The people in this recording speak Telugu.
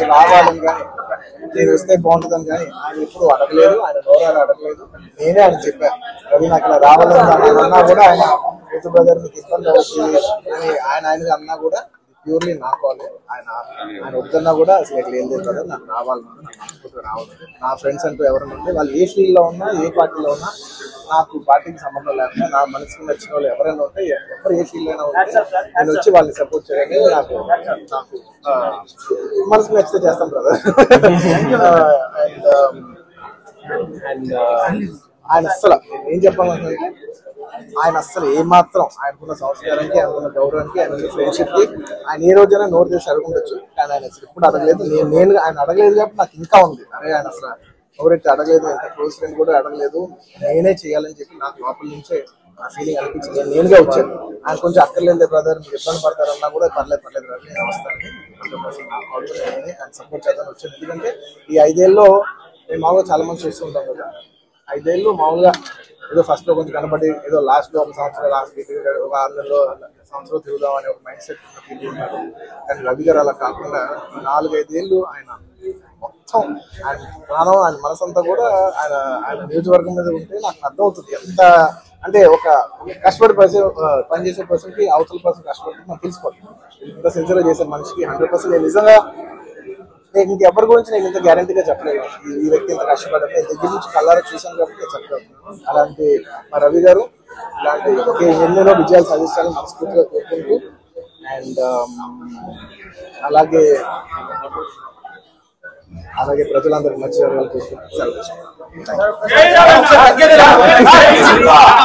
రావాలని కానీ నేను వస్తే బాగుంటుందని కానీ ఆయన ఎప్పుడు అడగలేదు ఆయన నోరాలు అడగలేదు నేనే ఆయన చెప్పాను రవి నాకు ఇలా రావాలని ఆయన అన్నా కూడా ఆయన యూత్ బ్రదర్ మీకు ఇబ్బంది అవుతుంది అని ఆయన ఆయన అన్నా కూడా ప్యూర్లీ నా కాలే ఆయన ఆయన వద్దన్నా కూడా అసలు ఇక్కడ ఏం లేదు కదా నాకు రావాలి నాకు మనస్ఫూర్తిగా రావాలి నా ఫ్రెండ్స్ అంటూ ఎవరైనా ఉంటే వాళ్ళు ఏ ఫీల్డ్ లో ఉన్నా ఏ పార్టీలో ఉన్నా నాకు పార్టీకి సంబంధం లేకుండా నా మనసుకు నచ్చిన వాళ్ళు ఎవరైనా ఉంటే ఎవరు ఏ ఫీల్డ్ అయినా ఉంటే నేను వచ్చి వాళ్ళని సపోర్ట్ చేయడానికి నాకు నాకు ఆ, మనసుకు నచ్చితే చేస్తాం బ్రదర్ అండ్ ఆయన అస్సలు ఏం చెప్పాలంటే ఆయన అస్సలు ఏమాత్రం ఆయనకున్న సంస్కారానికి ఆయనకున్న గౌరవానికి ఆయన ఫ్రెండ్షిప్ కి ఆయన ఏ రోజైనా నోరు చేసి అడుగుండొచ్చు కానీ ఆయన అసలు ఎప్పుడు అడగలేదు నేను నేను ఆయన అడగలేదు కాబట్టి నాకు ఇంకా ఉంది అరే ఆయన అసలు ఎవరైతే అడగలేదు ఎంత క్లోజ్ ఫ్రెండ్ కూడా అడగలేదు నేనే చేయాలని చెప్పి నాకు లోపల నుంచే ఆ ఫీలింగ్ అనిపించింది నేను నేనుగా వచ్చాను ఆయన కొంచెం అక్కర్లేదు బ్రదర్ మీరు ఇబ్బంది పడతారన్నా కూడా పర్లేదు పర్లేదు brother, నేను వస్తాను హండ్రెడ్ పర్సెంట్ నాకు అవసరం నేనే ఆయన సపోర్ట్ చేద్దాం వచ్చాను ఎందుకంటే ఈ ఐదేళ్ళలో మేము మామూలుగా చాలా మంది చూస్తూ ఉంటాం కదా ఐదేళ్ళు మామూలుగా ఏదో ఫస్ట్ లో కొంచెం కనబడి ఏదో లాస్ట్ లో ఒక సంవత్సరం లాస్ట్ ఒక ఆరు నెలలో సంవత్సరం తిరుగుదాం అనే ఒక మైండ్ సెట్ పీపుల్ ఉన్నారు కానీ రవి గారు అలా కాకుండా నాలుగైదేళ్ళు ఆయన మొత్తం ఆయన ప్రాణం ఆయన మనసంతా కూడా ఆయన ఆయన నియోజకవర్గం మీద ఉంటే నాకు అర్థమవుతుంది ఎంత అంటే ఒక కష్టపడి పర్సన్ పనిచేసే పర్సన్ కి అవతల పర్సన్ కష్టపడి నాకు తెలిసిపోతుంది ఇంత సిన్సియర్ చేసే మనిషికి హండ్రెడ్ పర్సెంట్ నేను నిజంగా నేను ఇంకెవరి గురించి నేను ఇంత గ్యారంటీగా చెప్పలేదు ఈ- ఈ వ్యక్తి ఇంత కష్టపడ్డారు నేను దగ్గర నుంచి కళ్ళారా చూశాను కాబట్టి నేను చెప్పగలుగుతున్నాను అలాంటి మా రవి గారు ఇలాంటి ఇంకే ఎన్నెన్నో విజయాలు సాధించాలని మనస్ఫూర్తిగా కోరుకుంటూ అండ్ అలాగే అలాగే ప్రజలందరికీ మంచి జరగాలని కోరుకుంటూ సెలవు తీసుకుంటాను. జై జగన్